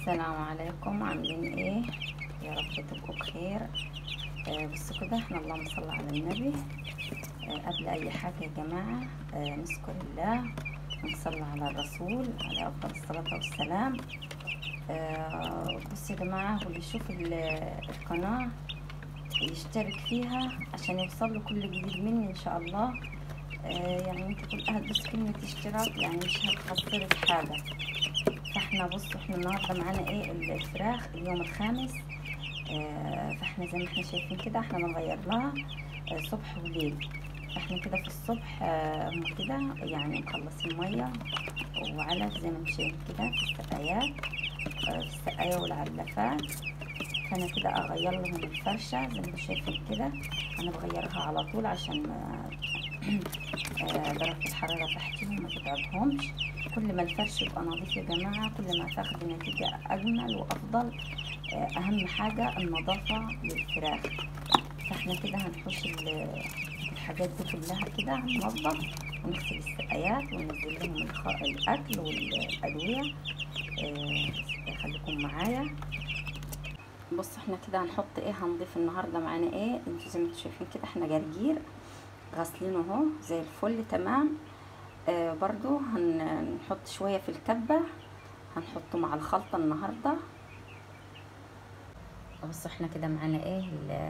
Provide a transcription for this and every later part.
السلام عليكم عاملين ايه يا رب تبقوا بخير آه بصوا كده احنا اللهم صل على النبي آه قبل اي حاجه يا جماعه آه نذكر الله ونصلي على الرسول عليه افضل الصلاه والسلام آه بصوا يا جماعه واللي يشوف ال- القناه يشترك فيها عشان يوصل له كل جديد مني ان شاء الله آه يعني انت كل هتدوس كلمه اشتراك يعني مش هتخسرك حاجه فاحنا بصوا احنا النهارده معانا ايه الفراخ اليوم الخامس آه فاحنا زي ما احنا شايفين كده احنا بنغير لها آه صبح وليل فاحنا كده في الصبح آه هم كده يعني مخلصين ميه وعلف زي ما انتم شايفين كده في السقايات آه في السقايه والعلافات فانا كده اغير لهم الفرشه زي ما انتم شايفين كده انا بغيرها على طول عشان ما آه درجه الحراره تحتهم ما تتعبهمش كل ما الفرش يبقى نظيف يا جماعة كل ما تاخد نتيجة أجمل وأفضل أهم حاجة النظافة للفراخ فاحنا كده هنحوش الحاجات دي كلها كده هننظف ونغسل السقايات وننزل لهم الخ... الأكل والأدوية آه خليكم معايا بص احنا كده هنحط ايه هنضيف النهارده معانا ايه انتوا زي ما انتوا شايفين كده احنا جرجير غاسلينه اهو زي الفل تمام آه برضو هنحط شوية في الكبة هنحطه مع الخلطة النهاردة بص احنا كده معانا ايه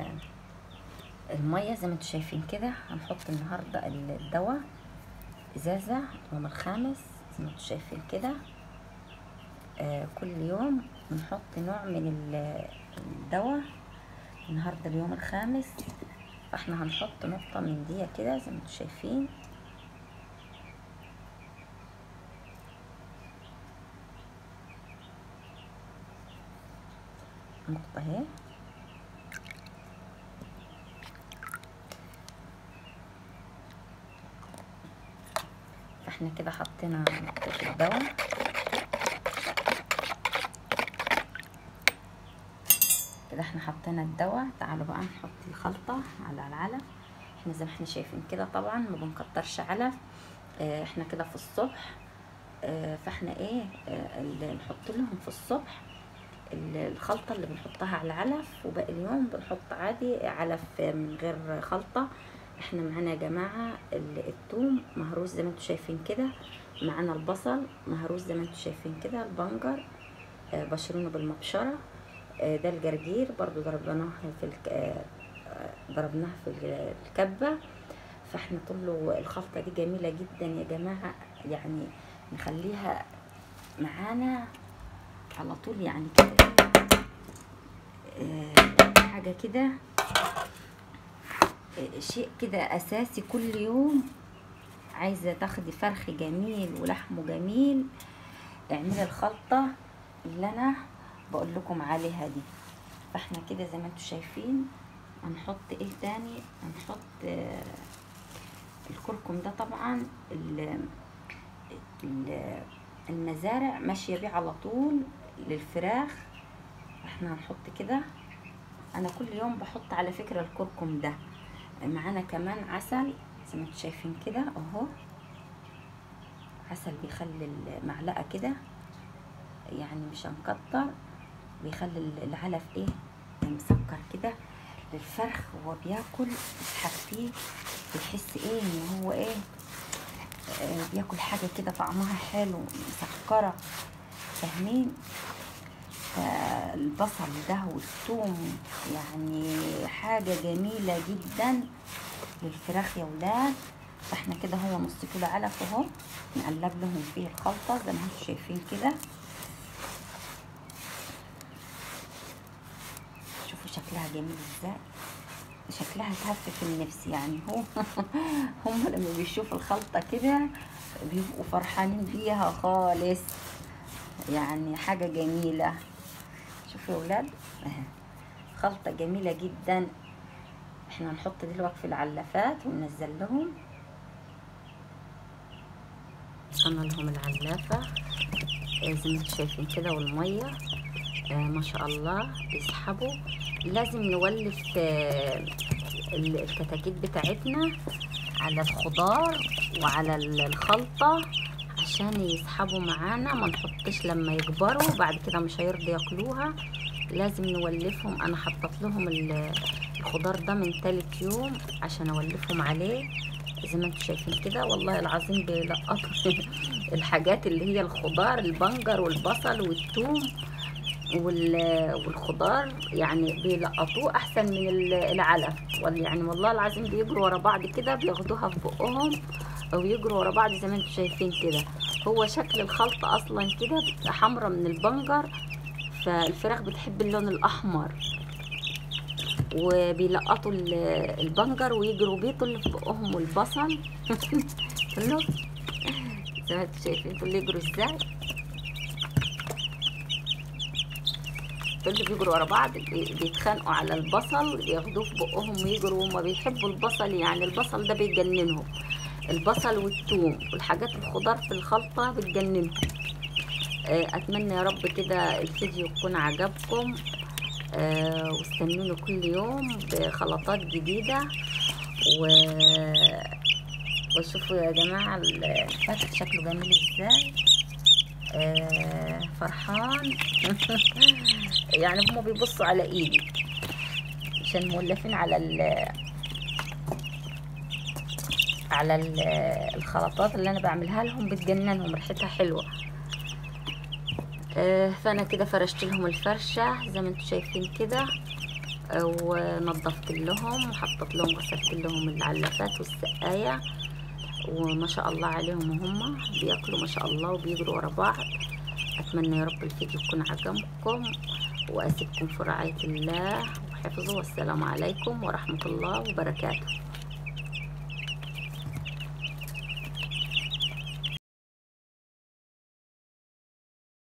المية زي ما انتوا شايفين كده هنحط النهاردة الدواء ازازة اليوم الخامس زي ما انتوا شايفين كده آه كل يوم بنحط نوع من الدواء النهاردة اليوم الخامس فاحنا هنحط نقطة من دي كده زي ما انتوا شايفين نقطة اهي فاحنا كده حطينا نقطة الدواء كده احنا حطينا الدواء تعالوا بقى نحط الخلطة على العلف احنا زي ما احنا شايفين كده طبعا ما بنكترش علف اه احنا كده في الصبح اه فاحنا ايه اه نحط لهم في الصبح الخلطة اللي بنحطها على العلف وباقي اليوم بنحط عادي علف من غير خلطة احنا معانا يا جماعة الثوم مهروس زي ما انتوا شايفين كده معانا البصل مهروس زي ما انتوا شايفين كده البنجر اه بشرونه بالمبشرة اه ده الجرجير برضو ضربناه في الك... اه ضربناها في الكبة فاحنا طول الخلطة دي جميلة جدا يا جماعة يعني نخليها معانا على طول يعني كده آه حاجة كده آه شيء كده أساسي كل يوم عايزة تاخدي فرخ جميل ولحمه جميل اعملي الخلطة اللي أنا بقول لكم عليها دي فاحنا كده زي ما انتوا شايفين هنحط ايه تاني هنحط آه الكركم ده طبعا ال ال المزارع ماشيه بيه على طول للفراخ احنا هنحط كده انا كل يوم بحط على فكره الكركم ده معانا كمان عسل زي ما انتم شايفين كده اهو عسل بيخلي المعلقه كده يعني مش هنكتر بيخلي العلف ايه مسكر كده للفرخ وهو بياكل يسحب فيه بيحس ايه ان هو ايه آه بياكل حاجه كده طعمها حلو مسكره فاهمين فالبصل ده والثوم يعني حاجة جميلة جدا للفراخ يا ولاد فاحنا كده هو نص كيلو علف اهو نقلب لهم فيه الخلطة زي ما انتم شايفين كده شوفوا شكلها جميل ازاي شكلها تهفف النفس يعني هو هم لما بيشوفوا الخلطة كده بيبقوا فرحانين بيها خالص يعني حاجة جميلة شوفوا يا ولاد خلطة جميلة جدا احنا هنحط دلوقتي في العلافات وننزل لهم حطينا لهم العلافة زي ما انتم شايفين كده والمية آه ما شاء الله بيسحبوا لازم نولف آه الكتاكيت بتاعتنا على الخضار وعلى الخلطة عشان يسحبوا معانا ما نحطش لما يكبروا بعد كده مش هيرضوا ياكلوها لازم نولفهم انا حطت لهم ال- الخضار ده من تالت يوم عشان اولفهم عليه زي ما انتم شايفين كده والله العظيم بيلقطوا الحاجات اللي هي الخضار البنجر والبصل والثوم وال- والخضار يعني بيلقطوه احسن من ال- العلف وال- يعني والله العظيم بيجروا ورا بعض كده بياخدوها في بقهم او يجروا ورا بعض زي ما انتم شايفين كده هو شكل الخلطة اصلا كده بتبقى حمرا من البنجر فالفراخ بتحب اللون الاحمر وبيلقطوا ال- البنجر ويجروا بيطوا اللي في بقهم والبصل شنو زي ما انتم شايفين دول يجروا ازاي دول اللي بيجروا ورا بعض بي- بيتخانقوا على البصل ياخدوه في بقهم ويجروا هما بيحبوا البصل يعني البصل ده بيجننهم البصل والثوم والحاجات الخضار في الخلطة بتجننهم آه، اتمنى يا رب كده الفيديو يكون عجبكم آه، واستنوني كل يوم بخلطات جديدة و... وشوفوا يا جماعة الفتح شكله جميل ازاي آه، فرحان يعني هما بيبصوا على ايدي عشان مولفين على ال على ال- الخلطات اللي انا بعملها لهم بتجننهم ريحتها حلوه آه، فانا كده فرشت لهم الفرشه زي ما انتم شايفين كده آه، ونضفت لهم وحطيت لهم غسلت لهم العلافات والسقايه وما شاء الله عليهم هم بياكلوا ما شاء الله وبيجروا ورا بعض اتمنى يا رب الفيديو يكون عجبكم واسيبكم في رعايه الله وحفظه والسلام عليكم ورحمه الله وبركاته